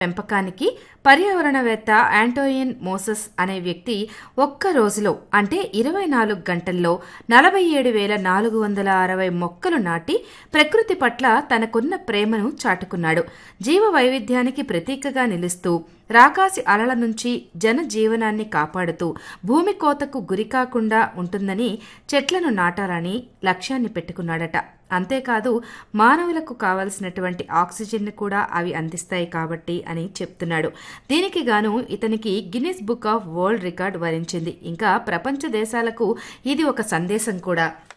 పెంపకానికి పర్యావరణవేత్త యాంటోయిన్ మోసస్ అనే వ్యక్తి ఒక్క రోజులో అంటే ఇరవై నాలుగు గంటల్లో నలభై ఏడు వేల నాలుగు వందల అరవై మొక్కలు నాటి ప్రకృతి పట్ల తనకున్న ప్రేమను చాటుకున్నాడు జీవ వైవిధ్యానికి ప్రతీకగా నిలుస్తూ రాకాసి అలల నుంచి జనజీవనాన్ని కాపాడుతూ భూమి కోతకు గురికాకుండా ఉంటుందని చెట్లను నాటాలని లక్ష్యాన్ని పెట్టుకున్నాడట అంతేకాదు మానవులకు కావలసినటువంటి ఆక్సిజన్ను కూడా అవి అందిస్తాయి కాబట్టి అని చెప్తున్నాడు దీనికి గాను ఇతనికి Guinness book of world record వరించింది ఇంకా ప్రపంచ దేశాలకు ఇది ఒక సందేశం కూడా